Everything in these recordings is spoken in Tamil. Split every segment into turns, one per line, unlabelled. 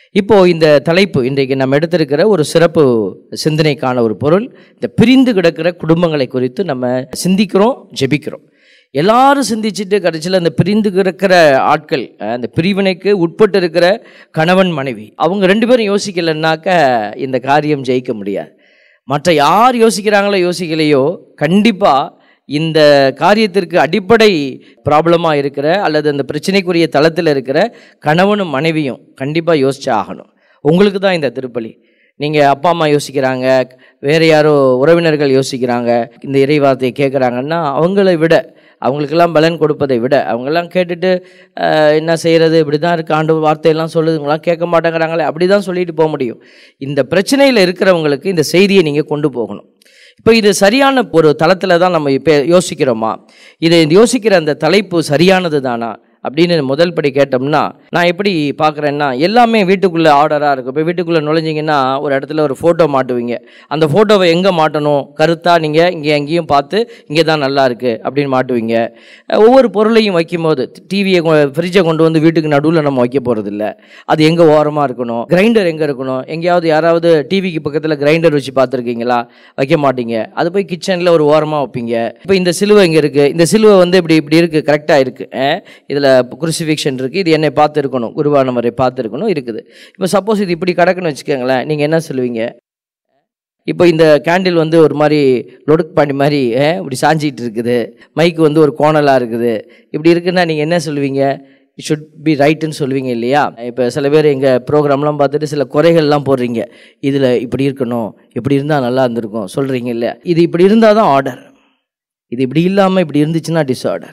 இப்போ இந்த தலைப்பு இன்றைக்கு நம்ம எடுத்திருக்கிற ஒரு சிறப்பு சிந்தனைக்கான ஒரு பொருள் இந்த பிரிந்து கிடக்கிற குடும்பங்களை குறித்து நம்ம சிந்திக்கிறோம் ஜெபிக்கிறோம் எல்லாரும் சிந்திச்சுட்டு கடைசியில் அந்த பிரிந்து கிடக்கிற ஆட்கள் அஹ், அந்த பிரிவினைக்கு உட்பட்டு இருக்கிற கணவன் மனைவி அவங்க ரெண்டு பேரும் யோசிக்கலைன்னாக்க இந்த காரியம் ஜெயிக்க முடியாது மற்ற யார் யோசிக்கிறாங்களோ யோசிக்கலையோ கண்டிப்பாக இந்த காரியத்திற்கு அடிப்படை ப்ராப்ளமாக இருக்கிற அல்லது அந்த பிரச்சனைக்குரிய தளத்தில் இருக்கிற கணவனும் மனைவியும் கண்டிப்பாக யோசிச்சு ஆகணும் உங்களுக்கு தான் இந்த திருப்பலி நீங்கள் அப்பா அம்மா யோசிக்கிறாங்க வேறு யாரோ உறவினர்கள் யோசிக்கிறாங்க இந்த இறைவார்த்தையை கேட்குறாங்கன்னா அவங்கள விட அவங்களுக்கெல்லாம் பலன் கொடுப்பதை விட அவங்கெல்லாம் கேட்டுட்டு அஹ், என்ன செய்கிறது இப்படி தான் இருக்கு ஆண்டு வார்த்தையெல்லாம் சொல்லுதுங்களாம் கேட்க மாட்டேங்கிறாங்களே அப்படி தான் சொல்லிட்டு போக முடியும் இந்த பிரச்சனையில் இருக்கிறவங்களுக்கு இந்த செய்தியை நீங்கள் கொண்டு போகணும் இப்போ இது சரியான ஒரு தளத்தில் தான் நம்ம இப்போ யோசிக்கிறோமா இதை யோசிக்கிற அந்த தலைப்பு சரியானது தானா அப்படின்னு முதல் படி கேட்டோம்னா நான் எப்படி பார்க்குறேன்னா எல்லாமே வீட்டுக்குள்ளே ஆர்டராக இருக்கும் இப்போ வீட்டுக்குள்ளே நுழைஞ்சிங்கன்னா ஒரு இடத்துல ஒரு ஃபோட்டோ மாட்டுவீங்க அந்த ஃபோட்டோவை எங்கே மாட்டணும் கருத்தாக நீங்கள் இங்கே எங்கேயும் பார்த்து இங்கே தான் நல்லா இருக்குது அப்படின்னு மாட்டுவீங்க அஹ் ஒவ்வொரு பொருளையும் வைக்கும்போது டிவியை ஃப்ரிட்ஜை கொண்டு வந்து வீட்டுக்கு நடுவில் நம்ம வைக்க போகிறதில்ல அது எங்கே ஓரமாக இருக்கணும் கிரைண்டர் எங்கே இருக்கணும் எங்கேயாவது யாராவது டிவிக்கு பக்கத்தில் கிரைண்டர் வச்சு பார்த்துருக்கீங்களா வைக்க மாட்டீங்க அது போய் கிச்சனில் ஒரு ஓரமாக வைப்பீங்க இப்போ இந்த சிலுவை இங்கே இருக்குது இந்த சிலுவை வந்து இப்படி இப்படி இருக்குது கரெக்டாக இருக்குது இதில் குருசிஃபிக்ஷன் இருக்குது இது என்னை பார்த்து இருக்கணும் குருவானவரை பார்த்து இருக்கணும் இருக்குது இப்போ சப்போஸ் இது இப்படி கிடக்குன்னு வச்சுக்கோங்களேன் நீங்கள் என்ன சொல்லுவீங்க இப்போ இந்த கேண்டில் வந்து ஒரு மாதிரி லொடுக்கு பாண்டி மாதிரி அஹ், இப்படி சாஞ்சிட்டு இருக்குது மைக்கு வந்து ஒரு கோணலாக இருக்குது இப்படி இருக்குன்னா நீங்கள் என்ன சொல்லுவீங்க ஷுட் பி ரைட்டுன்னு சொல்லுவீங்க இல்லையா இப்போ சில பேர் எங்கள் ப்ரோக்ராம்லாம் பார்த்துட்டு சில குறைகள்லாம் போடுறீங்க இதில் இப்படி இருக்கணும் இப்படி இருந்தால் நல்லா இருந்திருக்கும் சொல்கிறீங்க இல்லை இது இப்படி இருந்தால் தான் ஆர்டர் இது இப்படி இல்லாமல் இப்படி இருந்துச்சுன்னா டிஸார்டர்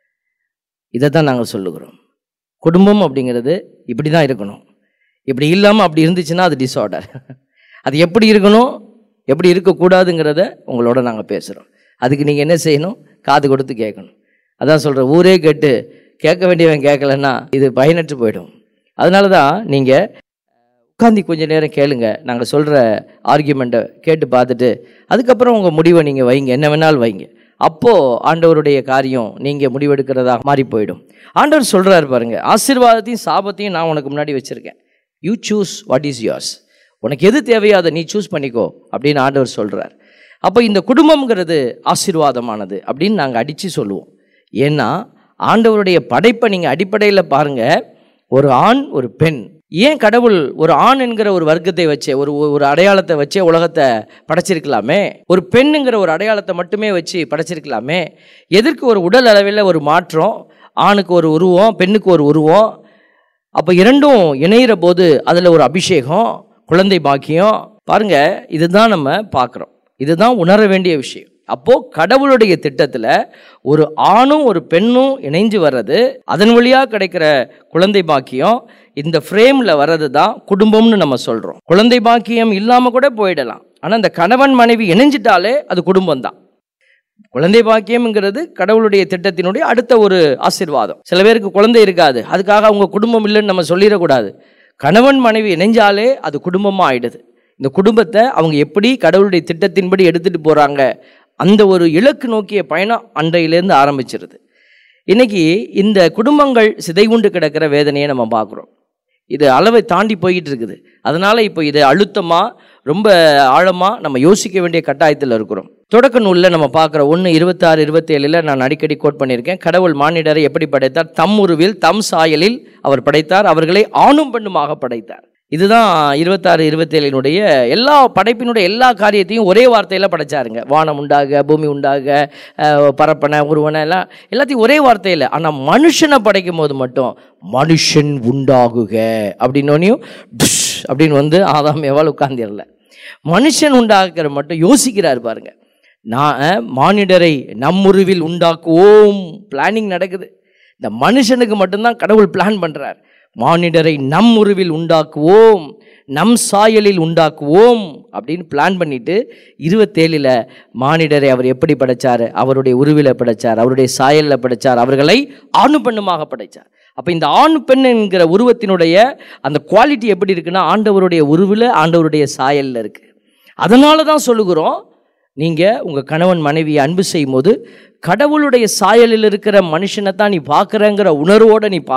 இதை தான் நாங்கள் சொல்லுகிறோம் குடும்பம் அப்படிங்கிறது இப்படி தான் இருக்கணும் இப்படி இல்லாமல் அப்படி இருந்துச்சுன்னா அது டிஸார்டர் அது எப்படி இருக்கணும் எப்படி இருக்கக்கூடாதுங்கிறத உங்களோட நாங்கள் பேசுகிறோம் அதுக்கு நீங்கள் என்ன செய்யணும் காது கொடுத்து கேட்கணும் அதான் சொல்கிறேன் ஊரே கேட்டு கேட்க வேண்டியவன் கேட்கலன்னா இது பயனற்று போயிடும் அதனால தான் நீங்கள் உட்காந்து கொஞ்ச நேரம் கேளுங்க நாங்கள் சொல்கிற ஆர்கியூமெண்ட்டை கேட்டு பார்த்துட்டு அதுக்கப்புறம் உங்கள் முடிவை நீங்கள் வைங்க என்ன வேணாலும் வைங்க அப்போது ஆண்டவருடைய காரியம் நீங்கள் முடிவெடுக்கிறதா மாறி போயிடும் ஆண்டவர் சொல்கிறாரு பாருங்க ஆசீர்வாதத்தையும் சாபத்தையும் நான் உனக்கு முன்னாடி வச்சுருக்கேன் you choose what is yours உனக்கு எது தேவையோ அதை நீ சூஸ் பண்ணிக்கோ அப்படின்னு ஆண்டவர் சொல்கிறார் அப்போ இந்த குடும்பம்ங்கிறது ஆசீர்வாதமானது அப்படின்னு நாங்கள் அடித்து சொல்லுவோம் ஏன்னா ஆண்டவருடைய படைப்பை நீங்கள் அடிப்படையில் பாருங்கள் ஒரு ஆண் ஒரு பெண் ஏன் கடவுள் ஒரு ஆண் என்கிற ஒரு வர்க்கத்தை வச்சே ஒரு ஒரு அடையாளத்தை வச்சே உலகத்தை படைச்சிருக்கலாமே ஒரு பெண்ணுங்கிற ஒரு அடையாளத்தை மட்டுமே வச்சு படைச்சிருக்கலாமே எதற்கு ஒரு உடல் அளவில் ஒரு மாற்றம் ஆணுக்கு ஒரு உருவம் பெண்ணுக்கு ஒரு உருவம் அப்போ இரண்டும் இணையிற போது அதில் ஒரு அபிஷேகம் குழந்தை பாக்கியம் பாருங்க இதுதான் நம்ம பார்க்குறோம் இதுதான் உணர வேண்டிய விஷயம் அப்போ கடவுளுடைய திட்டத்தில் ஒரு ஆணும் ஒரு பெண்ணும் இணைஞ்சு வர்றது அதன் வழியாக கிடைக்கிற குழந்தை பாக்கியம் இந்த ஃப்ரேமில் வர்றது தான் குடும்பம்னு நம்ம சொல்கிறோம் குழந்தை பாக்கியம் இல்லாமல் கூட போயிடலாம் ஆனால் இந்த கணவன் மனைவி இணைஞ்சிட்டாலே அது குடும்பம் தான் குழந்தை பாக்கியம்ங்கிறது கடவுளுடைய திட்டத்தினுடைய அடுத்த ஒரு ஆசீர்வாதம் சில பேருக்கு குழந்தை இருக்காது அதுக்காக அவங்க குடும்பம் இல்லைன்னு நம்ம சொல்லிடக்கூடாது கணவன் மனைவி இணைஞ்சாலே அது குடும்பமாக ஆயிடுது இந்த குடும்பத்தை அவங்க எப்படி கடவுளுடைய திட்டத்தின்படி எடுத்துட்டு போறாங்க அந்த ஒரு இலக்கு நோக்கிய பயணம் அன்றையிலேருந்து ஆரம்பிச்சிருது இன்னைக்கு இந்த குடும்பங்கள் சிதைவுண்டு கிடக்கிற வேதனையை நம்ம பார்க்குறோம் இது அளவை தாண்டி போய்கிட்டு இருக்குது அதனால இப்போ இதை அழுத்தமாக ரொம்ப ஆழமாக நம்ம யோசிக்க வேண்டிய கட்டாயத்தில் இருக்கிறோம் தொடக்க நூலில் நம்ம பார்க்குற ஒன்று இருபத்தாறு இருபத்தேழில் நான் அடிக்கடி கோட் பண்ணியிருக்கேன் கடவுள் மானிடரை எப்படி படைத்தார் தம் உருவில் தம் சாயலில் அவர் படைத்தார் அவர்களை ஆணும் பெண்ணுமாக படைத்தார் இதுதான் இருபத்தாறு இருபத்தேழினுடைய எல்லா படைப்பினுடைய எல்லா காரியத்தையும் ஒரே வார்த்தையில் படைச்சாருங்க வானம் உண்டாக பூமி உண்டாக அஹ், பரப்பன உருவன எல்லாம் எல்லாத்தையும் ஒரே வார்த்தையில் ஆனால் மனுஷனை படைக்கும் போது மட்டும் மனுஷன் உண்டாகுக அப்படின்னோனையும் டுஷ் அப்படின்னு வந்து ஆதாம் எவாள் உட்கார்ந்திரல மனுஷன் உண்டாக்குற மட்டும் யோசிக்கிறார் பாருங்க நான் அஹ், மானிடரை நம்முருவில் உண்டாக்குவோம் பிளானிங் நடக்குது இந்த மனுஷனுக்கு மட்டும்தான் கடவுள் பிளான் பண்றார் மானிடரை நம் உருவில் உண்டாக்குவோம் நம் சாயலில் உண்டாக்குவோம் அப்படின்னு பிளான் பண்ணிட்டு இருபத்தேழில் மானிடரை அவர் எப்படி படைச்சார் அவருடைய உருவில படைச்சார் அவருடைய சாயலில் படைச்சார் அவர்களை ஆணு பெண்ணுமாக படைச்சார் அப்போ இந்த ஆண் பெண் என்கிற உருவத்தினுடைய அந்த குவாலிட்டி எப்படி இருக்குன்னா ஆண்டவருடைய உருவில் ஆண்டவருடைய சாயலில் இருக்கு அதனால தான் சொல்லுகிறோம் நீங்கள் உங்கள் கணவன் மனைவியை அன்பு செய்யும் போது கடவுளுடைய சாயலில் இருக்கிற மனுஷனை தான் நீ பார்க்குறங்கிற உணர்வோடு நீ பார்க்கணும்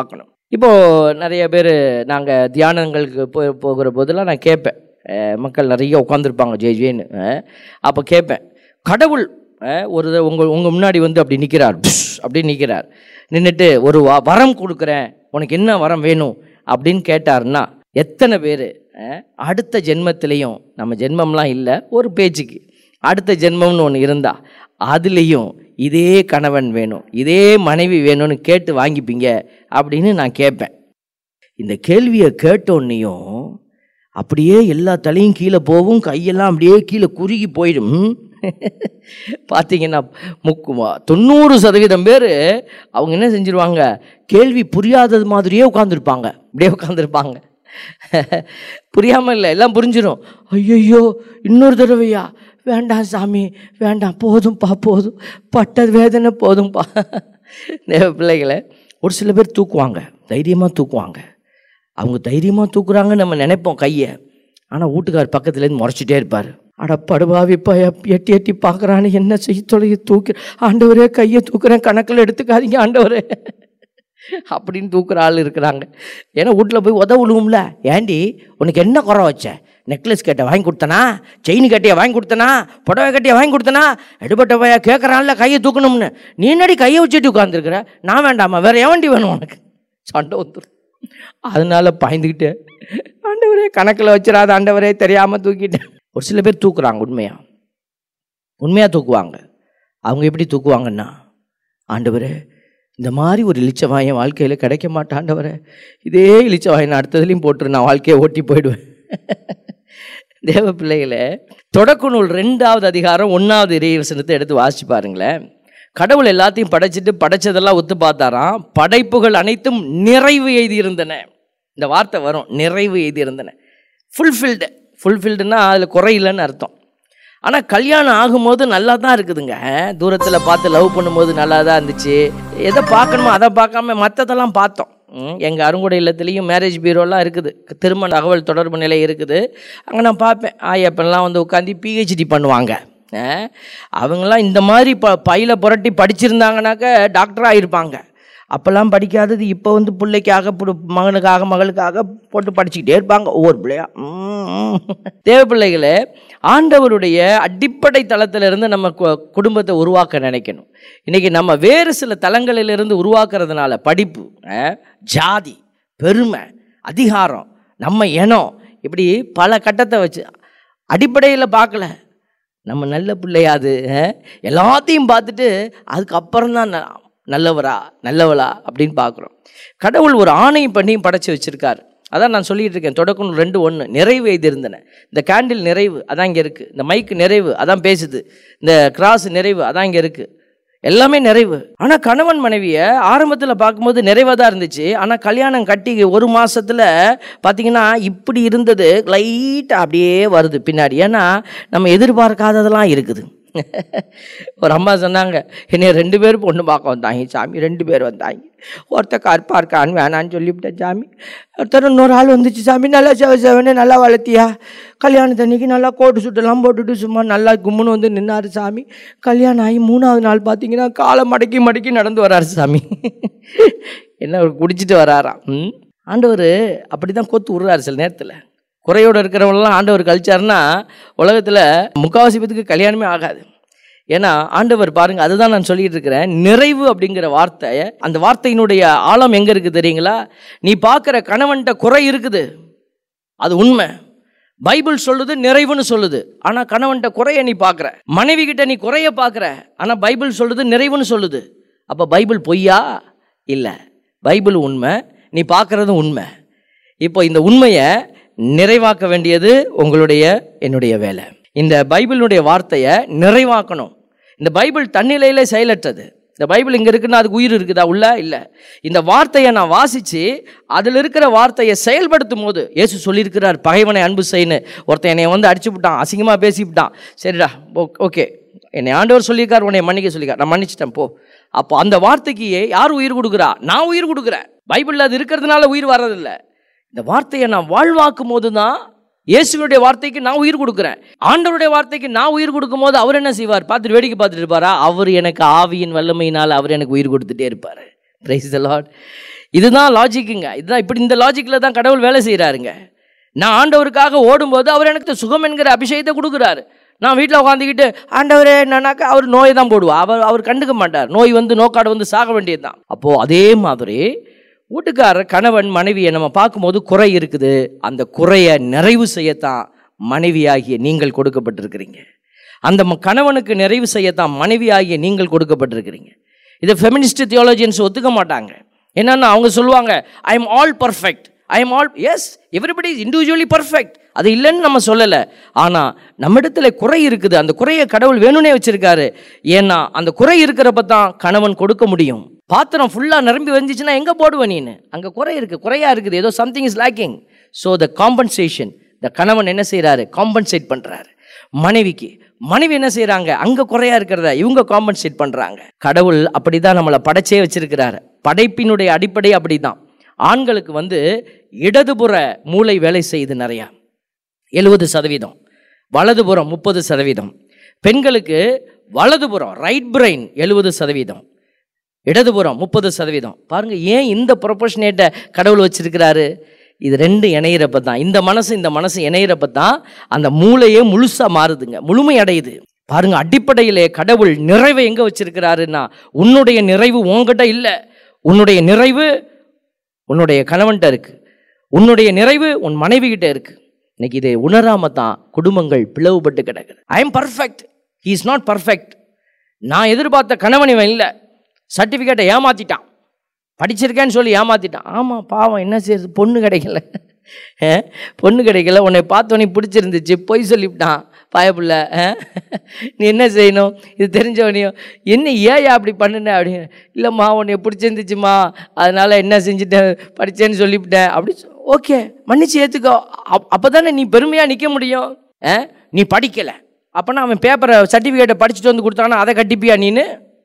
இப்போது நிறைய பேர் நாங்கள் தியானங்களுக்கு போ போகிற போதெல்லாம் நான் கேட்பேன் அஹ் மக்கள் நிறைய உட்காந்துருப்பாங்க ஜே ஜேன்னு அப்போ கேட்பேன் கடவுள் அஹ் ஒரு உங்கள் உங்கள் முன்னாடி வந்து அப்படி நிற்கிறார் அப்படி நிற்கிறார் நின்றுட்டு ஒரு வ- வரம் கொடுக்குறேன் உனக்கு என்ன வரம் வேணும் அப்படின்னு கேட்டாருன்னா எத்தனை பேர் அடுத்த ஜென்மத்திலையும் நம்ம ஜென்மம்லாம் இல்லை ஒரு பேச்சுக்கு அடுத்த ஜென்மம்னு ஒன்று இருந்தா அதுலேயும் இதே கணவன் வேணும் இதே மனைவி வேணும்னு கேட்டு வாங்கிப்பீங்க அப்படின்னு நான் கேட்பேன் இந்த கேள்வியை கேட்டோன்னையும் அப்படியே எல்லா தலையும் கீழே போகும் கையெல்லாம் அப்படியே கீழே குறுகி போயிடும் பார்த்தீங்கன்னா முக்குமா தொண்ணூறு சதவீதம் பேர் அவங்க என்ன செஞ்சிருவாங்க கேள்வி புரியாதது மாதிரியே உட்காந்துருப்பாங்க அப்படியே உட்காந்துருப்பாங்க புரியாமல் இல்லை எல்லாம் புரிஞ்சிடும் ஐயையோ இன்னொரு தடவையா வேண்டாம் சாமி வேண்டாம் போதும்ப்பா போதும் பட்ட வேதனை போதும்ப்பா தேவ பிள்ளைகளை ஒரு சில பேர் தூக்குவாங்க தைரியமாக தூக்குவாங்க அவங்க தைரியமாக தூக்குறாங்கன்னு நம்ம நினைப்போம் கையை ஆனால் வீட்டுக்கார் பக்கத்துலேருந்து முறைச்சிட்டே இருப்பார் அட படுபாவி பய எட்டி எட்டி பார்க்குறான்னு என்ன செய்ய தொலைய தூக்கி ஆண்டவரே கையை தூக்குறேன் கணக்கில் எடுத்துக்காதீங்க ஆண்டவரே அப்படின்னு தூக்குற ஆள் இருக்கிறாங்க ஏன்னா வீட்டில் போய் உத விழுவும்ல ஏண்டி உனக்கு என்ன குறை வச்ச நெக்லஸ் கேட்ட வாங்கி கொடுத்தனா செயின் கட்டிய வாங்கி கொடுத்தனா புடவை கட்டிய வாங்கி கொடுத்தனா எடுபட்ட பையா கேட்குறான்ல கையை தூக்கணும்னு நீ என்னடி கையை வச்சுட்டு உட்காந்துருக்குற நான் வேண்டாமா வேற எவண்டி வேணும் உனக்கு சண்டை வந்துடும் அதனால பாய்ந்துக்கிட்டு ஆண்டவரே கணக்கில் வச்சிடாத ஆண்டவரே தெரியாமல் தூக்கிட்டேன் ஒரு சில பேர் தூக்குறாங்க உண்மையா உண்மையாக தூக்குவாங்க அவங்க எப்படி தூக்குவாங்கன்னா ஆண்டவரே இந்த மாதிரி ஒரு இளிச்சவாய் என் வாழ்க்கையில் கிடைக்க மாட்டேன் ஆண்டவரே இதே இளிச்சவாய் நான் அடுத்ததுலையும் போட்டு நான் வாழ்க்கையை ஓட்டி போயிடுவேன் தேவ பிள்ளைகளே தொடக்க நூல் ரெண்டாவது அதிகாரம் ஒன்றாவது இறைவசனத்தை எடுத்து வாசிச்சு பாருங்களேன் கடவுள் எல்லாத்தையும் படைச்சிட்டு படைச்சதெல்லாம் ஒத்து பார்த்தாராம் படைப்புகள் அனைத்தும் நிறைவு எழுதியிருந்தன இந்த வார்த்தை வரும் நிறைவு எழுதியிருந்தன ஃபுல்ஃபில்டு ஃபுல்ஃபில்டுன்னா அதில் குறையில்லைன்னு அர்த்தம் ஆனால் கல்யாணம் ஆகும்போது நல்லா தான் இருக்குதுங்க தூரத்தில் பார்த்து லவ் பண்ணும்போது நல்லா தான் இருந்துச்சு எதை பார்க்கணுமோ அதை பார்க்காம மற்றதெல்லாம் பார்த்தோம் எங்கள் அருங்குடை இல்லத்துலேயும் மேரேஜ் பீரோலாம் இருக்குது திருமண தகவல் தொடர்பு நிலை இருக்குது அங்கே நான் பார்ப்பேன் ஆயப்பெல்லாம் வந்து உட்காந்து பிஹெச்டி பண்ணுவாங்க அஹ், அவங்கெல்லாம் இந்த மாதிரி ப பையில புரட்டி படிச்சிருந்தாங்கனாக்க டாக்டராக இருப்பாங்க அப்போல்லாம் படிக்காதது இப்போ வந்து பிள்ளைக்காக புடு- மகனுக்காக மகளுக்காக போட்டு படிச்சுக்கிட்டே இருப்பாங்க ஒவ்வொரு பிள்ளையா ம். தேவ பிள்ளைகளே ஆண்டவருடைய அடிப்படை தளத்திலிருந்து நம்ம கு- குடும்பத்தை உருவாக்க நினைக்கணும் இன்னைக்கு நம்ம வேறு சில தலங்களிலிருந்து உருவாக்குறதுனால படிப்பு அஹ், ஜாதி பெருமை அதிகாரம் நம்ம இனம் இப்படி பல கட்டத்தை வச்சு அடிப்படையில் பார்க்கல நம்ம நல்ல பிள்ளையாது அஹ், எல்லாத்தையும் பார்த்துட்டு அதுக்கப்புறம் தான் நல்லவரா நல்லவளா அப்படின்னு பார்க்குறோம் கடவுள் ஒரு ஆணை பண்ணி படைச்சு வச்சிருக்காரு அதான் நான் சொல்லிட்டு இருக்கேன் தொடக்கம் ரெண்டு ஒன்று நிறைவு எழுதியிருந்தன இந்த கேண்டில் நிறைவு அதான் இங்கே இருக்குது இந்த மைக்கு நிறைவு அதான் பேசுது இந்த கிராஸ் நிறைவு அதான் இங்கே இருக்குது எல்லாமே நிறைவு ஆனால் கணவன் மனைவியை ஆரம்பத்தில் பார்க்கும்போது நிறைவாக தான் இருந்துச்சு ஆனால் கல்யாணம் கட்டி ஒரு மாசத்துல பார்த்தீங்கன்னா இப்படி இருந்தது லைட்டாக அப்படியே வருது பின்னாடி ஏன்னா நம்ம எதிர்பார்க்காததெல்லாம் இருக்குது ஒரு அம்மா சொன்னாங்க என்னை ரெண்டு பேர் பொண்ணு பார்க்க வந்தாங்க சாமி ரெண்டு பேர் வந்தாங்க ஒருத்தர் கருப்பா இருக்கான்னு வேணான்னு சொல்லிவிட்டேன் சாமி ஒருத்தர் இன்னொரு ஆள் வந்துச்சு சாமி நல்லா செவ செவன்னு நல்லா வளர்த்தியா கல்யாணத்தன்னைக்கு நல்லா கோட்டு சுட்டெல்லாம் போட்டுட்டு சும்மா நல்லா கும்முன்னு வந்து நின்னாரு சாமி கல்யாணம் ஆகி மூணாவது நாள் பார்த்தீங்கன்னா காலை மடக்கி மடக்கி நடந்து வராரு சாமி என்ன அவர் குடிச்சிட்டு வராராம் ம் ஆண்டவர் அப்படி தான் கொத்து விடுறாரு சில நேரத்தில் குறையோடு இருக்கிறவங்களாம் ஆண்டவர் கழிச்சாருன்னா உலகத்தில் முக்காவாசி பேத்துக்கு கல்யாணமே ஆகாது ஏன்னா ஆண்டவர் பாருங்க அதுதான் நான் சொல்லிட்டு இருக்கிறேன் நிறைவு அப்படிங்கிற வார்த்தை அந்த வார்த்தையினுடைய ஆழம் எங்கே இருக்குது தெரியுங்களா நீ பார்க்குற கணவன்கிட்ட குறை இருக்குது அது உண்மை பைபிள் சொல்லுது நிறைவுன்னு சொல்லுது ஆனால் கணவன்கிட்ட குறைய நீ பார்க்குற மனைவி கிட்ட நீ குறைய பார்க்குற ஆனால் பைபிள் சொல்லுது நிறைவுன்னு சொல்லுது அப்போ பைபிள் பொய்யா இல்லை பைபிள் உண்மை நீ பார்க்குறதும் உண்மை இப்போ இந்த உண்மையை நிறைவாக்க வேண்டியது உங்களுடைய என்னுடைய வேலை இந்த பைபிளுடைய வார்த்தையை நிறைவாக்கணும் இந்த பைபிள் தன்னிலையிலே செயலற்றது இந்த பைபிள் இங்கே இருக்குன்னா அதுக்கு உயிர் இருக்குதா உள்ள இல்லை இந்த வார்த்தையை நான் வாசித்து அதில் இருக்கிற வார்த்தையை செயல்படுத்தும் போது இயேசு சொல்லியிருக்கிறார் பகைவனை அன்பு செய்யணும் ஒருத்தன் என்னை வந்து அடிச்சு விட்டான் அசிங்கமாக பேசிவிட்டான் சரிடா ஓகே என்னை ஆண்டவர் சொல்லியிருக்கார் உன்னை மன்னிக்க சொல்லியிருக்கார் நான் மன்னிச்சிட்டேன் போ அப்போ அந்த வார்த்தைக்கு யார் உயிர் கொடுக்குறா நான் உயிர் கொடுக்குறேன் பைபிளில் அது இருக்கிறதுனால உயிர் வர்றதில்லை இந்த வார்த்தையை நான் வாழ்வாக்கும் போது தான் இயேசுனுடைய வார்த்தைக்கு நான் உயிர் கொடுக்குறேன் ஆண்டவருடைய வார்த்தைக்கு நான் உயிர் கொடுக்கும் போது அவர் என்ன செய்வார் பார்த்துட்டு வேடிக்கை பார்த்துட்டு இருப்பாரா அவர் எனக்கு ஆவியின் வல்லமையினால் அவர் எனக்கு உயிர் கொடுத்துட்டே இருப்பார் பிரைஸ் த லார்ட் இதுதான் லாஜிக்குங்க இதுதான் இப்படி இந்த லாஜிக்கில் தான் கடவுள் வேலை செய்கிறாருங்க நான் ஆண்டவருக்காக ஓடும்போது அவர் எனக்கு சுகம் என்கிற அபிஷேகத்தை கொடுக்குறாரு நான் வீட்டில் உட்காந்துக்கிட்டு ஆண்டவரே என்னன்னாக்கா அவர் நோயை தான் போடுவார் அவர் அவர் கண்டுக்க மாட்டார் நோய் வந்து நோக்காடு வந்து சாக வேண்டியது தான் அப்போது அதே மாதிரி வீட்டுக்காரர் கணவன் மனைவியை நம்ம பார்க்கும்போது குறை இருக்குது அந்த குறையை நிறைவு செய்யத்தான் மனைவியாகிய நீங்கள் கொடுக்கப்பட்டிருக்கிறீங்க அந்த ம- கணவனுக்கு நிறைவு செய்யத்தான் மனைவியாகிய நீங்கள் கொடுக்கப்பட்டிருக்கிறீங்க இதை ஃபெமினிஸ்ட் தியாலஜியன்ஸ் ஒத்துக்க மாட்டாங்க என்னன்னா அவங்க சொல்லுவாங்க I am all perfect I am all yes everybody is individually perfect அது இல்லைன்னு நம்ம சொல்லலை ஆனால் நம்மிடத்துல குறை இருக்குது அந்த குறையை கடவுள் வேணும்னே வச்சிருக்காரு ஏன்னா அந்த குறை இருக்கிறப்ப தான் கணவன் கொடுக்க முடியும் பாத்திரம் ஃபுல்லாக நிரம்பி வந்துச்சுன்னா எங்கே போடுவ நீனு அங்கே குறை இருக்குது குறையா இருக்குது ஏதோ something is lacking so the compensation இந்த கணவன் என்ன செய்கிறாரு காம்பன்சேட் பண்ணுறாரு மனைவிக்கு மனைவி என்ன செய்கிறாங்க அங்கே குறையா இருக்கிறத இவங்க காம்பன்சேட் பண்ணுறாங்க கடவுள் அப்படி தான் நம்மளை படைச்சே வச்சிருக்கிறாரு படைப்பினுடைய அடிப்படை அப்படி தான் ஆண்களுக்கு வந்து இடதுபுற மூளை வேலை செய்யுது நிறையா எழுபது சதவீதம் வலதுபுறம் முப்பது சதவீதம் பெண்களுக்கு வலதுபுறம் ரைட் பிரெயின் எழுபது சதவீதம் இடதுபுறம் முப்பது சதவீதம் பாருங்க ஏன் இந்த ப்ரொபோஷனேட்டை கடவுள் வச்சிருக்கிறாரு இது ரெண்டு இணையிறப்ப தான் இந்த மனசு இந்த மனசு இணையிறப்ப தான் அந்த மூளையே முழுசா மாறுதுங்க முழுமை அடையுது பாருங்க அடிப்படையிலே கடவுள் நிறைவை எங்க வச்சிருக்கிறாருன்னா உன்னுடைய நிறைவு உன்கிட்ட இல்லை உன்னுடைய நிறைவு உன்னுடைய கணவன்கிட்ட இருக்கு உன்னுடைய நிறைவு உன் மனைவி கிட்ட இருக்கு இன்னைக்கு இதை உணராம தான் குடும்பங்கள் பிளவுபட்டு கிடக்குது I am perfect he is not perfect நான் எதிர்பார்த்த கணவன் இவன் இல்லை சர்டிஃபிகேட்டை ஏமாத்திட்டான் படிச்சிருக்கேன்னு சொல்லி ஏமாத்திட்டான் ஆமாம் பாவம் என்ன செய்யுது பொண்ணு கிடைக்கல அஹ், பொண்ணு கிடைக்கல உன்னை பார்த்தோன்னே பிடிச்சிருந்துச்சு பொய் சொல்லிவிட்டான் பாயப்புள்ள நீ என்ன செய்யணும் இது தெரிஞ்சவனையும் என்ன ஏயா அப்படி பண்ணுன அப்படின்னு இல்லைம்மா உன்னை பிடிச்சிருந்துச்சுமா அதனால் என்ன செஞ்சுட்டேன் படித்தேன்னு சொல்லிவிட்டேன் அப்படி ஓகே மன்னிச்சு ஏற்றுக்கோ அப்போ தானே நீ பெருமையாக நிற்க முடியும் அஹ், நீ படிக்கலை அப்போனா அவன் பேப்பரை சர்டிஃபிகேட்டை படிச்சுட்டு வந்து கொடுத்தானா அதை கட்டிப்பியா நீனு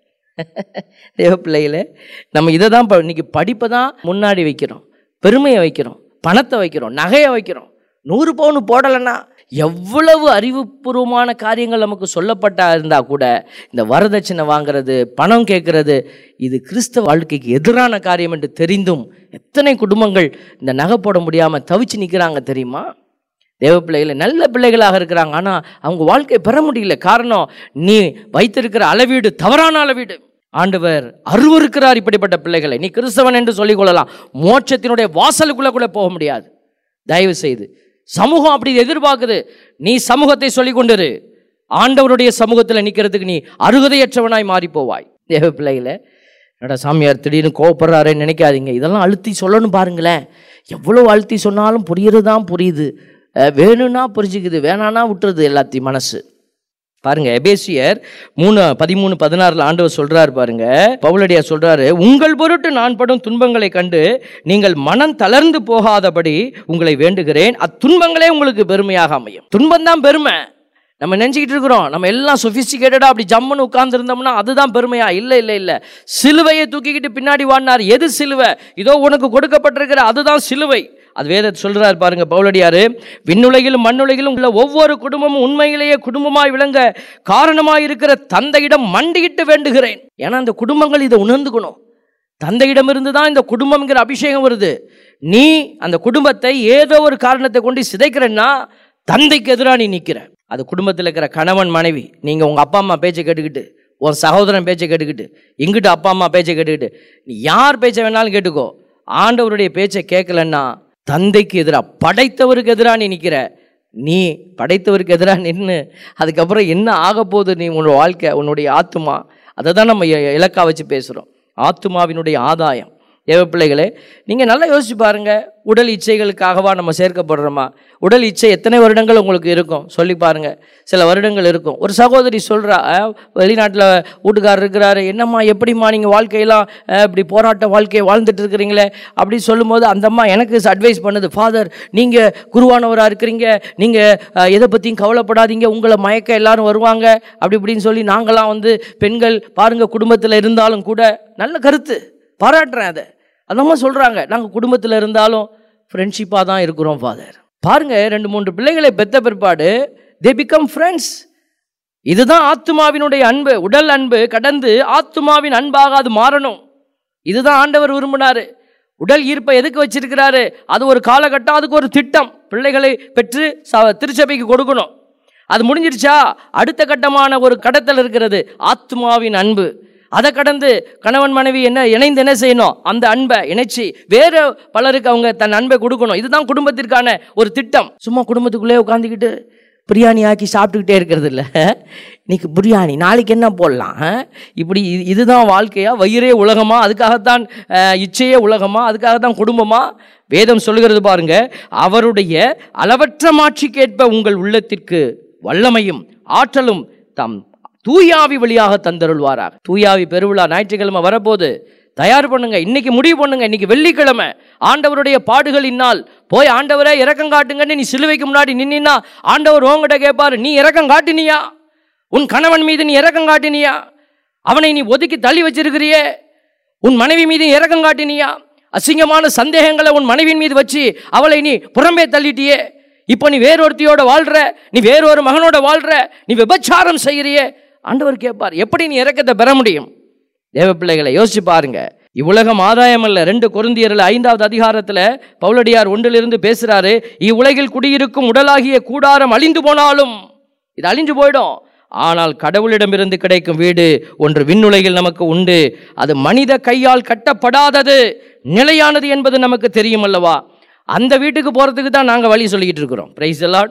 தேவ பிள்ளைகளே நம்ம இதை தான் ப- இன்னைக்கு படிப்பை தான் முன்னாடி வைக்கிறோம் பெருமையை வைக்கிறோம் பணத்தை வைக்கிறோம் நகையை வைக்கிறோம் நூறு பவுன் போடலைன்னா எவ்வளவு அறிவுபூர்வமான காரியங்கள் நமக்கு சொல்லப்பட்டா இருந்தால் கூட இந்த வரதட்சணை வாங்குறது பணம் கேட்கறது இது கிறிஸ்தவ வாழ்க்கைக்கு எதிரான காரியம் என்று தெரிந்தும் எத்தனை குடும்பங்கள் இந்த நகை போட முடியாமல் தவிச்சு நிற்கிறாங்க தெரியுமா தேவ பிள்ளைகள் நல்ல பிள்ளைகளாக இருக்கிறாங்க ஆனால் அவங்க வாழ்க்கையை பெற முடியல காரணம் நீ வைத்திருக்கிற அளவீடு தவறான அளவீடு ஆண்டவர் அருவருக்கிறார் இப்படிப்பட்ட பிள்ளைகளை நீ கிறிஸ்தவன் என்று சொல்லிக் கொள்ளலாம் மோட்சத்தினுடைய வாசலுக்குள்ள கூட போக முடியாது தயவு செய்து சமூகம் அப்படி எதிர்பார்க்குது நீ சமூகத்தை சொல்லிக் கொண்டிரு ஆண்டவருடைய சமூகத்தில் நிற்கிறதுக்கு நீ அருகதையற்றவனாய் மாறி போவாய் தேவ பிள்ளைகளை என்னடா சாமியார் திடீர்னு கோவப்படுறாருன்னு நினைக்காதீங்க இதெல்லாம் அழுத்தி சொல்லணும் பாருங்களேன் எவ்வளோ அழுத்தி சொன்னாலும் புரியுறது தான் புரியுது அஹ் வேணும்னா புரிஞ்சுக்குது வேணான்னா விட்டுறது எல்லாத்தையும் மனசு பாருங்க எபேசியர் மூணு பதிமூணு பதினாறுல ஆண்டவர் சொல்றாரு பாருங்க பவுலடியா சொல்றாரு உங்கள் பொருட்டு நான் படும் துன்பங்களை கண்டு நீங்கள் மனம் தளர்ந்து போகாதபடி உங்களை வேண்டுகிறேன் அத்துன்பங்களே உங்களுக்கு பெருமையாக அமையும் துன்பம் தான் பெருமை நம்ம நினச்சிக்கிட்டு இருக்கிறோம் நம்ம எல்லாம் சொஃபிஸ்டிகேட்டடாக அப்படி ஜம்முன்னு உட்கார்ந்துருந்தோம்னா அதுதான் பெருமையா இல்லை இல்லை இல்லை சிலுவையை தூக்கிக்கிட்டு பின்னாடி வாடினார் எது சிலுவை இதோ உனக்கு கொடுக்கப்பட்டிருக்கிற அதுதான் சிலுவை அது வேதத்தை சொல்றாரு பாருங்க பவுலடியாரு விண்ணுலகிலும் மண்ணுலகிலும் உள்ள ஒவ்வொரு குடும்பமும் உண்மையிலேயே குடும்பமாய் விளங்க காரணமாய் இருக்கிற தந்தையிடம் மண்டியிட்டு வேண்டுகிறேன் ஏன்னா அந்த குடும்பங்கள் இதை உணர்ந்துக்கணும் தந்தையிடமிருந்து தான் இந்த குடும்பம்ங்கிற அபிஷேகம் வருது நீ அந்த குடும்பத்தை ஏதோ ஒரு காரணத்தை கொண்டு சிதைக்கிறன்னா தந்தைக்கு எதிராக நீ நிற்கிற அது குடும்பத்தில் இருக்கிற கணவன் மனைவி நீங்கள் உங்கள் அப்பா அம்மா பேச்சை கேட்டுக்கிட்டு உன் சகோதரன் பேச்சை கேட்டுக்கிட்டு இங்கிட்டு அப்பா அம்மா பேச்சை கேட்டுக்கிட்டு நீ யார் பேச்சை வேணாலும் கேட்டுக்கோ ஆண்டவருடைய பேச்சை கேட்கலன்னா தந்தைக்கு எதிராக படைத்தவருக்கு எதிராக நீ நிற்கிற நீ படைத்தவருக்கு எதிராக நின்று அதுக்கப்புறம் என்ன ஆக போகுது நீ உன்னோட வாழ்க்கை உன்னுடைய ஆத்துமா அதை தான் நம்ம இ- இலக்கா வச்சு பேசுகிறோம் ஆத்துமாவினுடைய ஆதாயம் தேவ பிள்ளைகளே நீங்கள் நல்லா யோசிச்சு பாருங்க உடல் இச்சைகளுக்காகவா நம்ம சேர்க்கப்படுறோமா உடல் இச்சை எத்தனை வருடங்கள் உங்களுக்கு இருக்கும் சொல்லி பாருங்க சில வருடங்கள் இருக்கும் ஒரு சகோதரி சொல்கிறா வெளிநாட்டில் வீட்டுக்காரர் இருக்கிறாரு என்னம்மா எப்படிம்மா நீங்கள் வாழ்க்கையெல்லாம் அஹ், இப்படி போராட்ட வாழ்க்கையை வாழ்ந்துட்டு இருக்கிறீங்களே அப்படி சொல்லும்போது அந்த அம்மா எனக்கு அட்வைஸ் பண்ணுது ஃபாதர் நீங்கள் குருவானவராக இருக்கிறீங்க நீங்கள் எதை பற்றியும் கவலைப்படாதீங்க உங்களை மயக்க எல்லாரும் வருவாங்க அப்படி இப்படின்னு சொல்லி நாங்களாம் வந்து பெண்கள் பாருங்க குடும்பத்தில் இருந்தாலும் கூட நல்ல கருத்து பாராட்டுறேன் அதை அந்த அம்மா சொல்கிறாங்க நாங்கள் குடும்பத்தில் இருந்தாலும் ஃப்ரெண்ட்ஷிப்பாக தான் இருக்கிறோம் ஃபாதர் பாருங்க ரெண்டு மூன்று பிள்ளைகளை பெத்த பிற்பாடு தே பிகம் ஃப்ரெண்ட்ஸ் இதுதான் ஆத்துமாவினுடைய அன்பு உடல் அன்பு கடந்து ஆத்துமாவின் அன்பாக அது மாறணும் இதுதான் ஆண்டவர் விரும்பினாரு உடல் ஈர்ப்பை எதுக்கு வச்சிருக்கிறாரு அது ஒரு காலகட்டம் அதுக்கு ஒரு திட்டம் பிள்ளைகளை பெற்று ச- திருச்சபைக்கு கொடுக்கணும் அது முடிஞ்சிருச்சா அடுத்த கட்டமான ஒரு கடத்தல் இருக்கிறது ஆத்மாவின் அன்பு அதை கடந்து கணவன் மனைவி என்ன இணைந்து என்ன செய்யணும் அந்த அன்பை இணைச்சி வேற பலருக்கு அவங்க தன் அன்பை கொடுக்கணும் இதுதான் குடும்பத்திற்கான ஒரு திட்டம் சும்மா குடும்பத்துக்குள்ளே உட்காந்துக்கிட்டு பிரியாணி ஆக்கி சாப்பிட்டுக்கிட்டே இருக்கிறது இல்லை இன்னைக்கு பிரியாணி நாளைக்கு என்ன போடலாம் ஆ? இப்படி இது இதுதான் வாழ்க்கையா வயிறே உலகமா அதுக்காகத்தான் அஹ், இச்சையே உலகமா அதுக்காகத்தான் குடும்பமா வேதம் சொல்லுகிறது பாருங்க அவருடைய அளவற்ற மாட்சிக்கேற்ப உங்கள் உள்ளத்திற்கு வல்லமையும் ஆற்றலும் தம் தூயாவி வழியாக தந்தருள்வாராக தூயாவி பெருவிழா ஞாயிற்றுக்கிழமை வரப்போது தயார் பண்ணுங்க இன்னைக்கு முடிவு பண்ணுங்க இன்னைக்கு வெள்ளிக்கிழமை ஆண்டவருடைய பாடுகளினால் போய் ஆண்டவரே இரக்கம் காட்டுங்கன்னு நீ சிலுவைக்கு முன்னாடி நின்னா ஆண்டவர் உங்ககிட்ட கேட்பாரு நீ இரக்கம் காட்டினியா உன் கணவன் மீது நீ இரக்கம் காட்டினியா அவனை நீ ஒதுக்கி தள்ளி வச்சிருக்கிறியே உன் மனைவி மீது இரக்கம் காட்டினியா அசிங்கமான சந்தேகங்களை உன் மனைவியின் மீது வச்சு அவளை நீ புறம்பே தள்ளிட்டியே இப்போ நீ வேறொருத்தியோட வாழ்ற நீ வேறொரு மகனோட வாழ்ற நீ விபச்சாரம் செய்கிறியே ஆண்டவர் கேட்பார் எப்படி நீ இரக்கத்தை பெற முடியும் தேவ பிள்ளைகளை யோசிச்சு பாருங்க இவ்வுலகம் ஆதாயம் அல்ல ரெண்டு கொருந்தியரில் ஐந்தாவது அதிகாரத்தில் பவுலடியார் ஒன்றிலிருந்து பேசுறாரு இவ்வுலகில் குடியிருக்கும் உடலாகிய கூடாரம் அழிந்து போனாலும் இது அழிஞ்சு போயிடும் ஆனால் கடவுளிடமிருந்து கிடைக்கும் வீடு ஒன்று விண்ணுலகில் நமக்கு உண்டு அது மனித கையால் கட்டப்படாதது நிலையானது என்பது நமக்கு தெரியும் அல்லவா அந்த வீட்டுக்கு போகிறதுக்கு தான் நாங்கள் வழி சொல்லிக்கிட்டு இருக்கிறோம் பிரைஸ் எல்லாம்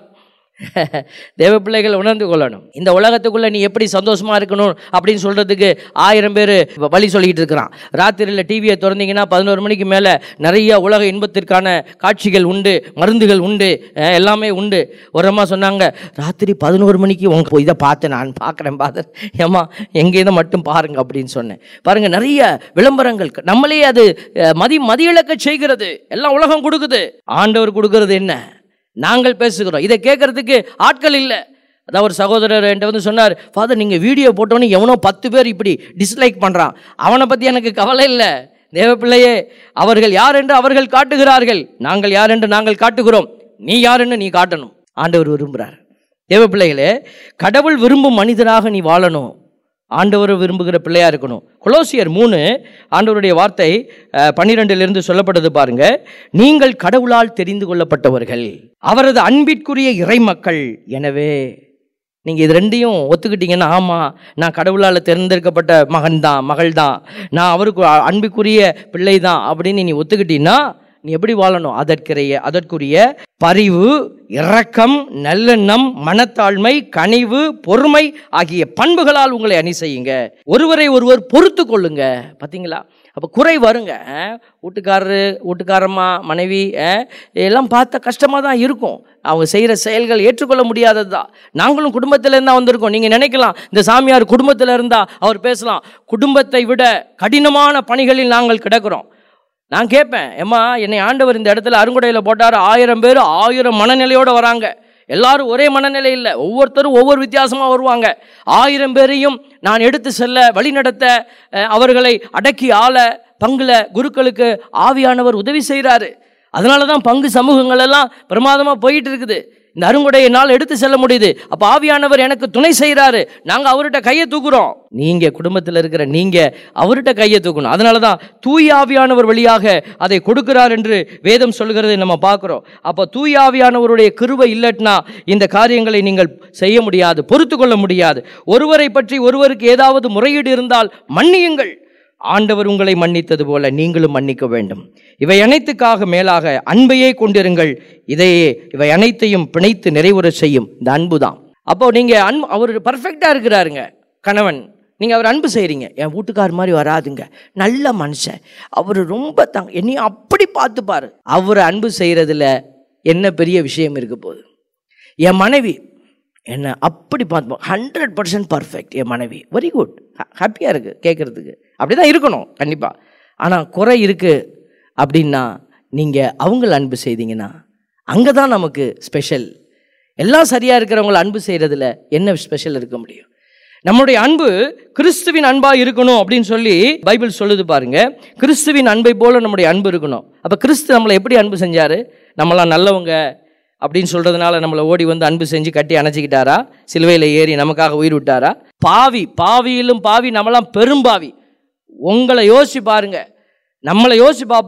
தேவ பிள்ளைகள் உணர்ந்து கொள்ளணும் இந்த உலகத்துக்குள்ள நீ எப்படி சந்தோஷமா இருக்கணும் அப்படின்னு சொல்றதுக்கு ஆயிரம் பேர் வழி சொல்லிக்கிட்டு இருக்கிறான் ராத்திரியில் டிவியை திறந்தீங்கன்னா பதினோரு மணிக்கு மேலே நிறைய உலக இன்பத்திற்கான காட்சிகள் உண்டு மருந்துகள் உண்டு அஹ் எல்லாமே உண்டு ஒரு அம்மா சொன்னாங்க ராத்திரி பதினோரு மணிக்கு உங்க இதை பார்த்தேன் நான் பார்க்குறேன் பார்த்தேன் ஏம்மா எங்கே இதை மட்டும் பாருங்க அப்படின்னு சொன்னேன் பாருங்க நிறைய விளம்பரங்கள் நம்மளே அது அஹ், மதி மதியிழக்க செய்கிறது எல்லாம் உலகம் கொடுக்குது ஆண்டவர் கொடுக்கிறது என்ன நாங்கள் பேசுகிறோம் இதை கேட்கறதுக்கு ஆட்கள் இல்லை அதான் ஒரு சகோதரர் என்கிட்ட வந்து சொன்னார் ஃபாதர் நீங்கள் வீடியோ போட்டோன்னே எவனோ பத்து பேர் இப்படி டிஸ்லைக் பண்ணுறான் அவனை பற்றி எனக்கு கவலை இல்லை தேவப்பிள்ளையே அவர்கள் யார் என்று அவர்கள் காட்டுகிறார்கள் நாங்கள் யார் என்று நாங்கள் காட்டுகிறோம் நீ யாருன்னு நீ காட்டணும் ஆண்டவர் விரும்புகிறார் தேவப்பிள்ளைகளே கடவுள் விரும்பும் மனிதனாக நீ வாழணும் ஆண்டவர் விரும்புகிற பிள்ளையா இருக்கணும் கொலோசியர் மூணு ஆண்டவருடைய வார்த்தை அஹ், பன்னிரெண்டிலிருந்து சொல்லப்படுது பாருங்க நீங்கள் கடவுளால் தெரிந்து கொள்ளப்பட்டவர்கள் அவரது அன்பிற்குரிய இறைமக்கள் எனவே நீங்க இது ரெண்டையும் ஒத்துக்கிட்டீங்கன்னா ஆமா நான் கடவுளால் தேர்ந்தெடுக்கப்பட்ட மகன் தான் மகள் தான் நான் அவருக்கு அ- அன்புக்குரிய பிள்ளை தான் அப்படின்னு நீ ஒத்துக்கிட்டீங்கன்னா நீ எப்படி வாழணும் அதற்குரிய அதற்குரிய பரிவு இரக்கம் நல்லெண்ணம் மனத்தாழ்மை கனிவு பொறுமை ஆகிய பண்புகளால் உங்களை அணி செய்யுங்க ஒருவரை ஒருவர் பொறுத்து கொள்ளுங்க பார்த்தீங்களா அப்போ குறை வருங்க அஹ், வீட்டுக்காரரு வீட்டுக்காரம்மா மனைவி அஹ், எல்லாம் பார்த்தா கஷ்டமாக தான் இருக்கும் அவங்க செய்கிற செயல்கள் ஏற்றுக்கொள்ள முடியாதது தான் நாங்களும் குடும்பத்தில் இருந்தால் வந்திருக்கோம் நீங்கள் நினைக்கலாம் இந்த சாமியார் குடும்பத்தில் இருந்தால் அவர் பேசலாம் குடும்பத்தை விட கடினமான பணிகளில் நாங்கள் கிடக்கிறோம் நான் கேட்பேன் ஏம்மா என்னை ஆண்டவர் இந்த இடத்துல அருங்குடையில் போட்டார் ஆயிரம் பேர் ஆயிரம் மனநிலையோடு வராங்க எல்லாரும் ஒரே மனநிலை இல்லை ஒவ்வொருத்தரும் ஒவ்வொரு வித்தியாசமாக வருவாங்க ஆயிரம் பேரையும் நான் எடுத்து செல்ல வழிநடத்த அஹ், அவர்களை அடக்கி ஆள பங்குல குருக்களுக்கு ஆவியானவர் உதவி செய்கிறாரு அதனால தான் பங்கு சமூகங்கள் எல்லாம் பிரமாதமாக போயிட்டு இருக்குது இந்த அருங்குடையை என்னால் எடுத்து செல்ல முடியுது அப்போ ஆவியானவர் எனக்கு துணை செய்கிறாரு நாங்கள் அவர்கிட்ட கையை தூக்குறோம் நீங்கள் குடும்பத்தில் இருக்கிற நீங்கள் அவர்கிட்ட கையை தூக்கணும் அதனால தான் தூய ஆவியானவர் வழியாக அதை கொடுக்கிறார் என்று வேதம் சொல்கிறதை நம்ம பார்க்குறோம் அப்போ தூய ஆவியானவருடைய கிருபை இல்லட்னா இந்த காரியங்களை நீங்கள் செய்ய முடியாது பொறுத்து கொள்ள முடியாது ஒருவரை பற்றி ஒருவருக்கு ஏதாவது முறையீடு இருந்தால் மன்னியுங்கள் ஆண்டவர் உங்களை மன்னித்தது போல நீங்களும் மன்னிக்க வேண்டும் இவை அனைத்துக்காக மேலாக அன்பையே கொண்டிருங்கள் இதையே இவை அனைத்தையும் பிணைத்து நிறைவுறச் செய்யும் இந்த அன்பு தான் அப்போ நீங்க அன்பு அவர் பர்ஃபெக்டா இருக்கிறாருங்க கணவன் நீங்க அவர் அன்பு செய்றீங்க என் வீட்டுக்கார் மாதிரி வராதுங்க நல்ல மனுஷன் அவர் ரொம்ப தங் என்னையும் அப்படி பார்த்துப்பாரு அவர் அன்பு செய்யறதுல என்ன பெரிய விஷயம் இருக்க போகுது என் மனைவி என்னை அப்படி பார்த்து ஹண்ட்ரட் பர்சன்ட் பர்ஃபெக்ட் என் மனைவி வெரி குட் ஹாப்பியாக இருக்குது கேட்குறதுக்கு அப்படி தான் இருக்கணும் கண்டிப்பாக ஆனால் குறை இருக்குது அப்படின்னா நீங்கள் அவங்கள அன்பு செய்தீங்கன்னா அங்கே தான் நமக்கு ஸ்பெஷல் எல்லாம் சரியாக இருக்கிறவங்கள அன்பு செய்கிறதுல என்ன ஸ்பெஷல் இருக்க முடியும் நம்முடைய அன்பு கிறிஸ்துவின் அன்பாக இருக்கணும் அப்படின்னு சொல்லி பைபிள் சொல்லுது பாருங்க கிறிஸ்துவின் அன்பை போல நம்முடைய அன்பு இருக்கணும் அப்போ கிறிஸ்து நம்மளை எப்படி அன்பு செஞ்சாரு நம்மளாம் நல்லவங்க அப்படின்னு சொல்றதுனால நம்மளை ஓடி வந்து அன்பு செஞ்சு கட்டி அணைச்சிக்கிட்டாரா சிலுவையில் ஏறி நமக்காக உயிர் விட்டாரா பாவி பாவியிலும் பாவி நம்மளாம் பெரும்பாவி உங்களை யோசிச்சு பாருங்க நம்மளை யோசிச்சு பார்ப்போம்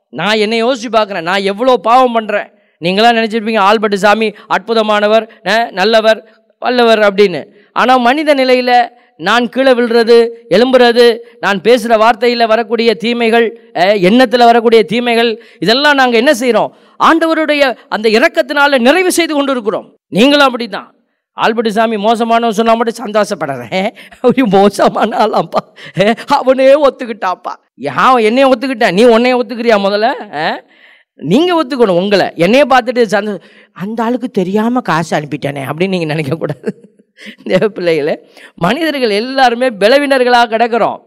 நான் என்னை யோசிச்சு பார்க்குறேன் நான் எவ்வளோ பாவம் பண்ணுறேன் நீங்களாம் நினச்சிருப்பீங்க ஆல்பர்ட் சாமி அற்புதமானவர் அஹ், நல்லவர் வல்லவர் அப்படின்னு ஆனால் மனித நிலையில் நான் கீழே விழுறது எழும்புறது நான் பேசுகிற வார்த்தையில் வரக்கூடிய தீமைகள் எண்ணத்தில் வரக்கூடிய தீமைகள் இதெல்லாம் நாங்கள் என்ன செய்கிறோம் ஆண்டவருடைய அந்த இரக்கத்தினால நிறைவு செய்து கொண்டு இருக்கிறோம் நீங்களும் அப்படி தான் ஆல்பர்ட் சாமி மோசமானவன் சொன்னா மட்டும் சந்தோஷப்படுறேன் அப்படி மோசமான ஆளாம்ப்பா அஹ், அவனே ஒத்துக்கிட்டாப்பா யான் என்னைய ஒத்துக்கிட்டேன் நீ உன்னைய ஒத்துக்கிறியா முதல்ல அஹ்? நீங்க ஒத்துக்கணும் உங்களை என்னைய பார்த்துட்டு சந்தோ அந்த ஆளுக்கு தெரியாம காசு அனுப்பிட்டேனே அப்படின்னு நீங்க நினைக்கக்கூடாது தேவ பிள்ளைகளே மனிதர்கள் எல்லாருமே பலவினர்களாக கிடக்கிறோம்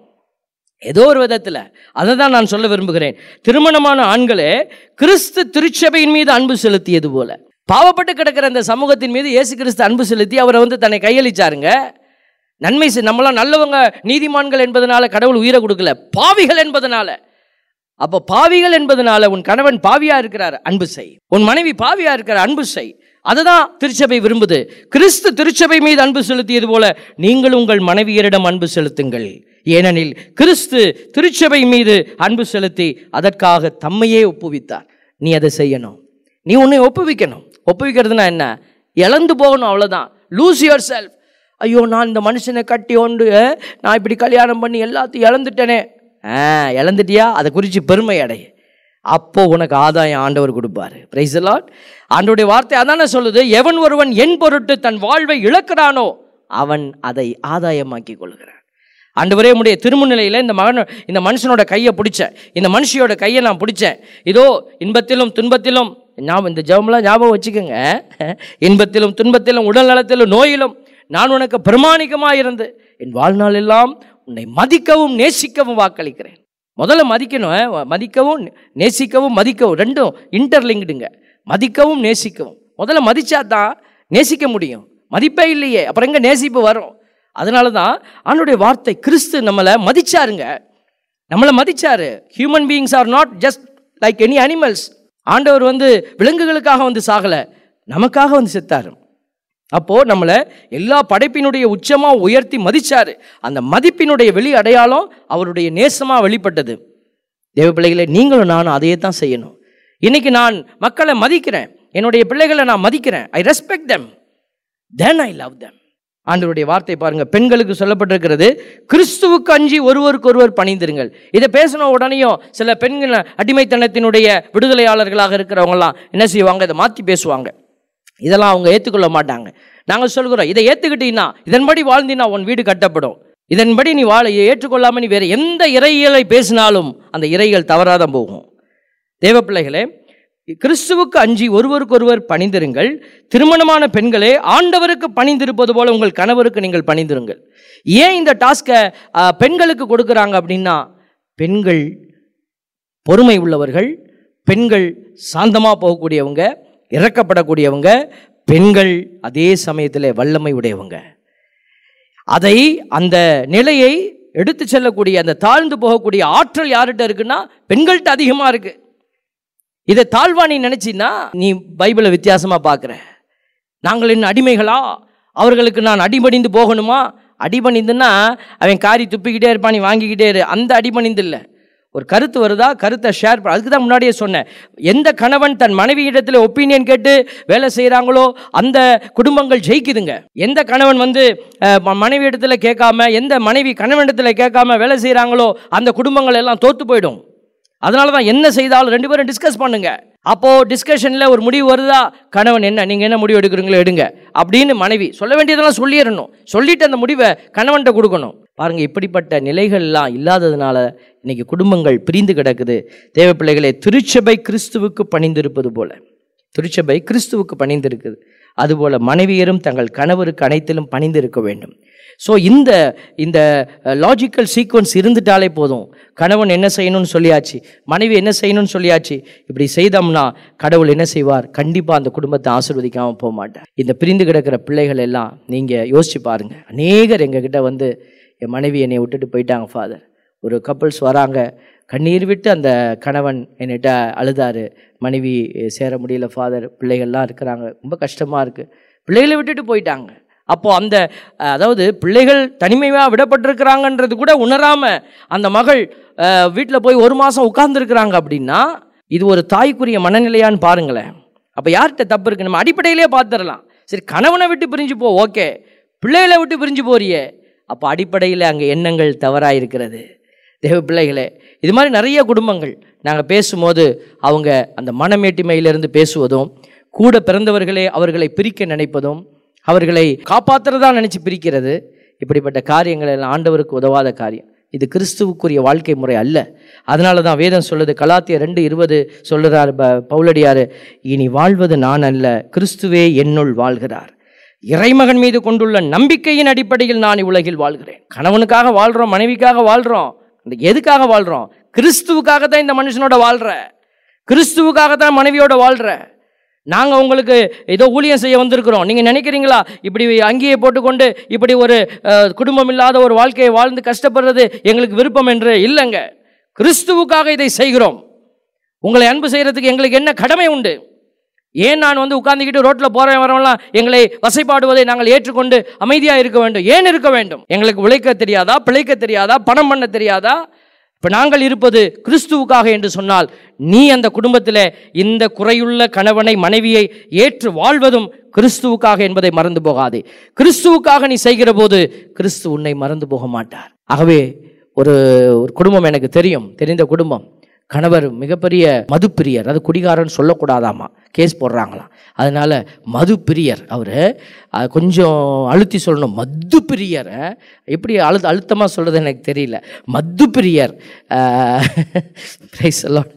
ஏதோ ஒரு விதத்தில் அதை தான் நான் சொல்ல விரும்புகிறேன் திருமணமான ஆண்களே கிறிஸ்து திருச்சபையின் மீது அன்பு செலுத்தியது போல பாவப்பட்டு கிடக்கிற அந்த சமூகத்தின் மீது இயேசு கிறிஸ்து அன்பு செலுத்தி அவரை வந்து தன்னை கையளிச்சாருங்க நன்மை செய்- நம்மளாம் நல்லவங்க நீதிமான்கள் என்பதனால கடவுள் உயிரை கொடுக்கல பாவிகள் என்பதனால அப்போ பாவிகள் என்பதனால உன் கணவன் பாவியா இருக்கிறார் அன்பு செய் உன் மனைவி பாவியா இருக்கிறார் அன்பு செய் அதுதான் திருச்சபை விரும்புது கிறிஸ்து திருச்சபை மீது அன்பு செலுத்தியது போல நீங்கள் உங்கள் மனைவியரிடம் அன்பு செலுத்துங்கள் ஏனெனில் கிறிஸ்து திருச்சபை மீது அன்பு செலுத்தி அதற்காக தம்மையே ஒப்புவித்தார் நீ அதை செய்யணும் நீ உன்னை ஒப்புவிக்கணும் ஒப்புவிக்கிறதுனா என்ன இழந்து போகணும் அவ்வளவுதான் லூஸ் யுவர் செல்ஃப் ஐயோ நான் இந்த மனுஷனை கட்டி கொண்டு அஹ், நான் இப்படி கல்யாணம் பண்ணி எல்லாத்தையும் இழந்துட்டேனே ஆ இழந்துட்டியா அதை குறித்து பெருமை அடை அப்போ உனக்கு ஆதாயம் ஆண்டவர் கொடுப்பாரு பிரைஸ் லார்ட் ஆண்டவருடைய வார்த்தை அதானே சொல்லுது எவன் ஒருவன் என் பொருட்டு தன் வாழ்வை இழக்கிறானோ அவன் அதை ஆதாயமாக்கி கொள்கிறான் ஆண்டவரே உடைய திருமுன்னிலையில் இந்த மகன் இந்த மனுஷனோட கையை பிடிச்சேன் இந்த மனுஷியோட கையை நான் பிடிச்சேன் இதோ இன்பத்திலும் துன்பத்திலும் ஞாபகம் இந்த ஜெபம்லாம் ஞாபகம் வச்சுக்கோங்க இன்பத்திலும் துன்பத்திலும் உடல் நலத்திலும் நோயிலும் நான் உனக்கு பிரமாணிக்கமாக இருந்து என் வாழ்நாள் எல்லாம் உன்னை மதிக்கவும் நேசிக்கவும் வாக்களிக்கிறேன் முதல்ல மதிக்கணும் அஹ், மதிக்கவும் நேசிக்கவும் மதிக்கவும் ரெண்டும் இன்டர்லிங்க்டுங்க மதிக்கவும் நேசிக்கவும் முதல்ல மதிச்சா தான் நேசிக்க முடியும் மதிப்பே இல்லையே அப்புறம் எங்க நேசிப்பு வரும் அதனால தான் ஆண்டுடைய வார்த்தை கிறிஸ்து நம்மளை மதிச்சாருங்க நம்மளை மதிச்சாரு human beings are not just like any animals ஆண்டவர் வந்து விலங்குகளுக்காக வந்து சாகல நமக்காக வந்து செத்தாரு அப்போ நம்மளை எல்லா படைப்பினுடைய உச்சமா உயர்த்தி மதிச்சாரு அந்த மதிப்பினுடைய வெளி அடையாளம் அவருடைய நேசமா வெளிப்பட்டது தேவ பிள்ளைகளை நீங்களும் நானும் அதையே தான் செய்யணும் இன்னைக்கு நான் மக்களை மதிக்கிறேன் என்னுடைய பிள்ளைகளை நான் மதிக்கிறேன் I respect them then I love them ஆண்டவருடைய வார்த்தை பாருங்க பெண்களுக்கு சொல்லப்பட்டிருக்கிறது கிறிஸ்துவுக்கு அஞ்சி ஒருவருக்கு ஒருவர் பணிந்திருங்கள் இதை பேசின உடனேயும் சில பெண்கள் அடிமைத்தனத்தினுடைய விடுதலையாளர்களாக இருக்கிறவங்கலாம் என்ன செய்வாங்க இதை மாற்றி பேசுவாங்க இதெல்லாம் அவங்க ஏற்றுக்கொள்ள மாட்டாங்க நாங்கள் சொல்கிறோம் இதை ஏற்றுக்கிட்டீங்கன்னா இதன்படி வாழ்ந்தினா உன் வீடு கட்டப்படும் இதன்படி நீ வாழ ஏற்றுக்கொள்ளாமல் நீ வேற எந்த இறையியலை பேசினாலும் அந்த இறைகள் தவறாதான் போகும் தேவ பிள்ளைகளே கிறிஸ்துவுக்கு அஞ்சி ஒருவருக்கொருவர் பணிந்திருங்கள் திருமணமான பெண்களே ஆண்டவருக்கு பணிந்திருப்பது போல உங்கள் கணவருக்கு நீங்கள் பணிந்திருங்கள் ஏன் இந்த டாஸ்கை பெண்களுக்கு கொடுக்குறாங்க அப்படின்னா பெண்கள் பொறுமை உள்ளவர்கள் பெண்கள் சாந்தமாக போகக்கூடியவங்க இறக்கப்படக்கூடியவங்க பெண்கள் அதே சமயத்தில் வல்லமை உடையவங்க அதை அந்த நிலையை எடுத்து செல்லக்கூடிய அந்த தாழ்ந்து போகக்கூடிய ஆற்றல் யார்கிட்ட இருக்குன்னா பெண்கள்கிட்ட அதிகமாக இருக்கு இதை தாழ்வா நீ நினைச்சின்னா நீ பைபிளை வித்தியாசமா பார்க்குற நாங்கள் என்ன அடிமைகளா அவர்களுக்கு நான் அடிபணிந்து போகணுமா அடிபணிந்துன்னா அவன் காரி துப்பிக்கிட்டே இருப்பான் நீ வாங்கிக்கிட்டே இரு அந்த அடிபணிந்து இல்லை ஒரு கருத்து வருதா கருத்தை ஷேர் பண்ண அதுக்கு தான் முன்னாடியே சொன்னேன் எந்த கணவன் தன் மனைவியிடத்தில் ஒப்பீனியன் கேட்டு வேலை செய்கிறாங்களோ அந்த குடும்பங்கள் ஜெயிக்குதுங்க எந்த கணவன் வந்து அஹ், ம- மனைவி இடத்துல கேட்காம எந்த மனைவி கணவனிடத்தில் கேட்காம வேலை செய்கிறாங்களோ அந்த குடும்பங்கள் எல்லாம் தோத்து போயிடும் அதனால தான் என்ன செய்தாலும் ரெண்டு பேரும் டிஸ்கஸ் பண்ணுங்க அப்போ டிஸ்கஷன்ல ஒரு முடிவு வருதா கணவன் என்ன நீங்க என்ன முடிவு எடுக்கிறீங்களோ எடுங்க அப்படின்னு மனைவி சொல்ல வேண்டியதெல்லாம் சொல்லிடணும் சொல்லிட்டு அந்த முடிவை கணவன்கிட்ட கொடுக்கணும் பாருங்க இப்படிப்பட்ட நிலைகள்லாம் இல்லாததுனால இன்னைக்கு குடும்பங்கள் பிரிந்து கிடக்குது தேவ பிள்ளைகளே திருச்சபை கிறிஸ்துவுக்கு பணிந்திருப்பது போல திருச்சபை கிறிஸ்துவுக்கு பணிந்திருக்குது அதுபோல மனைவியரும் தங்கள் கணவருக்கு அனைத்திலும் பணிந்திருக்க வேண்டும் ஸோ இந்த இந்த லாஜிக்கல் சீக்வன்ஸ் இருந்துட்டாலே போதும் கணவன் என்ன செய்யணும்னு சொல்லியாச்சு மனைவி என்ன செய்யணும்னு சொல்லியாச்சு இப்படி செய்தோம்னா கடவுள் என்ன செய்வார் கண்டிப்பாக அந்த குடும்பத்தை ஆசீர்வதிக்காமல் போக மாட்டார் இந்த பிரிந்து கிடக்கிற பிள்ளைகள் எல்லாம் நீங்கள் யோசிச்சு பாருங்க அநேகர் எங்ககிட்ட வந்து என் மனைவி என்னை விட்டுட்டு போயிட்டாங்க ஃபாதர் ஒரு கப்புள்ஸ் வராங்க கண்ணீர் விட்டு அந்த கணவன் என்கிட்ட அழுதாரு மனைவி சேர முடியல ஃபாதர் பிள்ளைகள்லாம் இருக்கிறாங்க ரொம்ப கஷ்டமாக இருக்குது பிள்ளைகளை விட்டுட்டு போயிட்டாங்க அப்போ அந்த அஹ், அதாவது பிள்ளைகள் தனிமையாக விடப்பட்டிருக்கிறாங்கன்றது கூட உணராம அந்த மகள் வீட்டில் போய் ஒரு மாதம் உட்கார்ந்துருக்குறாங்க அப்படின்னா இது ஒரு தாய்க்குரிய மனநிலையான்னு பாருங்களேன் அப்போ யார்கிட்ட தப்பு இருக்கு நம்ம அடிப்படையிலே பார்த்துடலாம் சரி கணவனை விட்டு பிரிஞ்சு போ ஓகே பிள்ளைகளை விட்டு பிரிஞ்சு போறியே அப்போ அடிப்படையில் அங்கே எண்ணங்கள் தவறாக இருக்கிறது தேவ பிள்ளைகளே இது மாதிரி நிறைய குடும்பங்கள் நாங்கள் பேசும்போது அவங்க அந்த மனமேட்டிமையிலிருந்து பேசுவதும் கூட பிறந்தவர்களே அவர்களை பிரிக்க நினைப்பதும் அவர்களை காப்பாற்றுறதா நினச்சி பிரிக்கிறது இப்படிப்பட்ட காரியங்கள் எல்லாம் ஆண்டவருக்கு உதவாத காரியம் இது கிறிஸ்துவுக்குரிய வாழ்க்கை முறை அல்ல அதனால தான் வேதம் சொல்லுது கலாத்திய ரெண்டு இருபது சொல்லுறார் ப பவுலடியார் இனி வாழ்வது நான் அல்ல கிறிஸ்துவே என்னுள் வாழ்கிறார் இறைமகன் மீது கொண்டுள்ள நம்பிக்கையின் அடிப்படையில் நான் இவ்வுலகில் வாழ்கிறேன் கணவனுக்காக வாழ்கிறோம் மனைவிக்காக வாழ்கிறோம் இந்த எதுக்காக வாழ்கிறோம் கிறிஸ்துவுக்காக தான் இந்த மனுஷனோட வாழ்கிற கிறிஸ்துவுக்காக தான் மனைவியோட வாழ்கிற நாங்கள் உங்களுக்கு ஏதோ ஊழியம் செய்ய வந்திருக்கிறோம் நீங்கள் நினைக்கிறீங்களா இப்படி அங்கேயே போட்டுக்கொண்டு இப்படி ஒரு அஹ், குடும்பம் இல்லாத ஒரு வாழ்க்கையை வாழ்ந்து கஷ்டப்படுறது எங்களுக்கு விருப்பம் என்று இல்லைங்க கிறிஸ்துவுக்காக இதை செய்கிறோம் உங்களை அன்பு செய்கிறதுக்கு எங்களுக்கு என்ன கடமை உண்டு ஏன் நான் வந்து உட்கார்ந்துக்கிட்டு ரோட்டில் போகிறேன் வரவெல்லாம் எங்களை வசைப்பாடுவதை நாங்கள் ஏற்றுக்கொண்டு அமைதியாக இருக்க வேண்டும் ஏன் இருக்க வேண்டும் எங்களுக்கு உழைக்க தெரியாதா பிழைக்க தெரியாதா பணம் பண்ண தெரியாதா இப்போ நாங்கள் இருப்பது கிறிஸ்துவுக்காக என்று சொன்னால் நீ அந்த குடும்பத்தில் இந்த குறையுள்ள கணவனை மனைவியை ஏற்று வாழ்வதும் கிறிஸ்துவுக்காக என்பதை மறந்து போகாதே கிறிஸ்துவுக்காக நீ செய்கிற போது கிறிஸ்து உன்னை மறந்து போக மாட்டார் ஆகவே ஒரு ஒரு குடும்பம் எனக்கு தெரியும் தெரிந்த குடும்பம் கணவர் மிகப்பெரிய மதுப்பிரியர் அது குடிகாரன்னு சொல்லக்கூடாதாமா கேஸ் போடுறாங்களாம் அதனால மதுப்பிரியர் அவர் கொஞ்சம் அழுத்தி சொல்லணும் மது பிரியர் எப்படி அழு அழுத்தமாக சொல்கிறது எனக்கு தெரியல மது பிரியர் பிரைஸ் எல்லாம்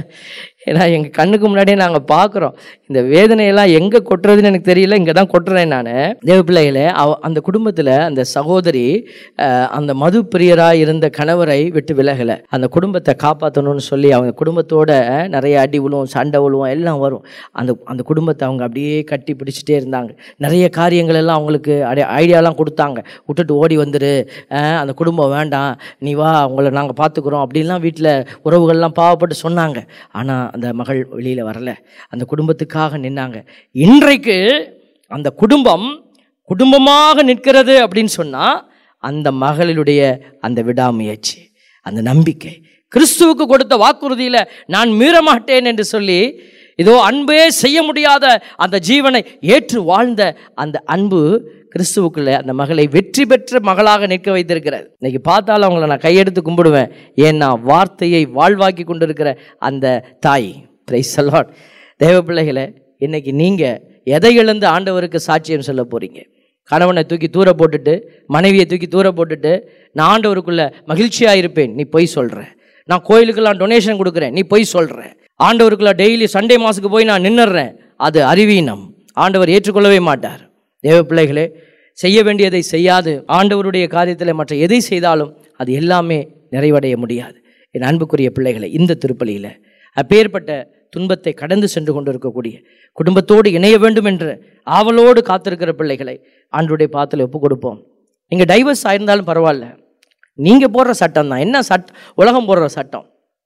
ஏன்னா எங்கள் கண்ணுக்கு முன்னாடியே நாங்கள் பார்க்குறோம் இந்த வேதனையெல்லாம் எங்கே கொட்டுறதுன்னு எனக்கு தெரியல இங்கே தான் கொட்டுறேன் நான் தேவ பிள்ளைகளே அவ அந்த குடும்பத்தில் அந்த சகோதரி அஹ், அந்த மது பிரியராக இருந்த கணவரை விட்டு விலகலை அந்த குடும்பத்தை காப்பாற்றணும்னு சொல்லி அவங்க குடும்பத்தோட நிறைய அடி விழுவும் சண்டை விழுவும் எல்லாம் வரும் அந்த அந்த குடும்பத்தை அவங்க அப்படியே கட்டி பிடிச்சிட்டே இருந்தாங்க நிறைய காரியங்கள் எல்லாம் அவங்களுக்கு அடி ஐடியாலாம் கொடுத்தாங்க விட்டுட்டு ஓடி வந்துரு அஹ், அந்த குடும்பம் வேண்டாம் நீ வா உங்களை நாங்கள் பார்த்துக்குறோம் அப்படின்லாம் வீட்டில் உறவுகள்லாம் பாவப்பட்டு சொன்னாங்க ஆனால் அந்த மகள் வெளியில் வரல அந்த குடும்பத்துக்காக நின்னாங்க இன்றைக்கு அந்த குடும்பம் குடும்பமாக நிற்கிறது அப்படின்னு சொன்னால் அந்த மகளினுடைய அந்த விடாமுயற்சி அந்த நம்பிக்கை கிறிஸ்துவுக்கு கொடுத்த வாக்குறுதியில் நான் மீற மாட்டேன் என்று சொல்லி இதோ அன்பே செய்ய முடியாத அந்த ஜீவனை ஏற்று வாழ்ந்த அந்த அன்பு கிறிஸ்துவுக்குள்ள அந்த மகளை வெற்றி பெற்ற மகளாக நிற்க வைத்திருக்கிறது இன்னைக்கு பார்த்தாலும் அவங்கள நான் கையெடுத்து கும்பிடுவேன் ஏன்னா வார்த்தையை வாழ்வாக்கி கொண்டிருக்கிற அந்த தாய் பிரைஸ் லார்ட் தேவ பிள்ளைகளை இன்னைக்கு நீங்கள் எதை இழந்து ஆண்டவருக்கு சாட்சியம் சொல்ல போறீங்க கணவனை தூக்கி தூர போட்டுட்டு மனைவியை தூக்கி தூர போட்டுட்டு நான் ஆண்டவருக்குள்ள மகிழ்ச்சியாக இருப்பேன் நீ பொய் சொல்கிற நான் கோயிலுக்கெல்லாம் டொனேஷன் கொடுக்குறேன் நீ பொய் சொல்கிற ஆண்டவருக்குள்ள டெய்லி சண்டே மாசுக்கு போய் நான் நின்னுறேன் அது அறிவீனம் ஆண்டவர் ஏற்றுக்கொள்ளவே மாட்டார் தேவ பிள்ளைகளே செய்ய வேண்டியதை செய்யாது ஆண்டவருடைய காரியத்தில் மற்ற எதை செய்தாலும் அது எல்லாமே நிறைவடைய முடியாது என் அன்புக்குரிய பிள்ளைகளை இந்த திருப்பலியில் அப்பேற்பட்ட துன்பத்தை கடந்து சென்று கொண்டிருக்கக்கூடிய குடும்பத்தோடு இணைய வேண்டும் என்று ஆவலோடு காத்திருக்கிற பிள்ளைகளை ஆண்டுடைய பாத்தில் ஒப்பு கொடுப்போம் நீங்கள் டைவர்ஸ் ஆயிருந்தாலும் பரவாயில்ல நீங்கள் போடுற சட்டம் தான் என்ன சட் உலகம் போடுற சட்டம்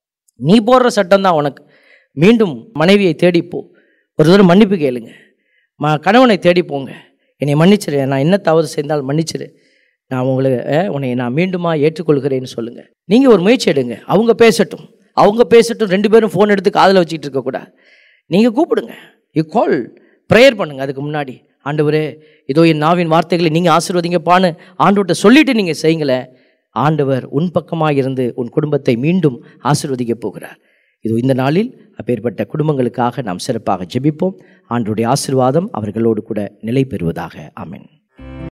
நீ போடுற சட்டம் தான் உனக்கு மீண்டும் மனைவியை தேடிப்போ ஒரு தடவை மன்னிப்பு கேளுங்க ம கணவனை தேடி போங்க என்னை மன்னிச்சிரு நான் என்ன தவறு செய்தால் மன்னிச்சிரு நான் உங்களை அஹ், உன்னை நான் மீண்டுமா ஏற்றுக்கொள்கிறேன்னு சொல்லுங்கள் நீங்கள் ஒரு முயற்சி எடுங்க அவங்க பேசட்டும் அவங்க பேசட்டும் ரெண்டு பேரும் ஃபோன் எடுத்து காதில் வச்சுக்கிட்டு இருக்கக்கூடாது நீங்கள் கூப்பிடுங்க யூ கால் ப்ரேயர் பண்ணுங்க அதுக்கு முன்னாடி ஆண்டவரே இதோ என் நாவின் வார்த்தைகளை நீங்கள் ஆசீர்வதிங்கப்பான்னு ஆண்டவர்கிட்ட சொல்லிட்டு நீங்கள் செய்யுங்களேன் ஆண்டவர் உன் பக்கமாக இருந்து உன் குடும்பத்தை மீண்டும் ஆசீர்வதிக்க போகிறார் இதோ இந்த நாளில் அப்பேற்பட்ட குடும்பங்களுக்காக நாம் சிறப்பாக ஜெபிப்போம் ஆண்டவருடைய ஆசீர்வாதம் அவர்களோடு கூட நிலை பெறுவதாக ஆமென்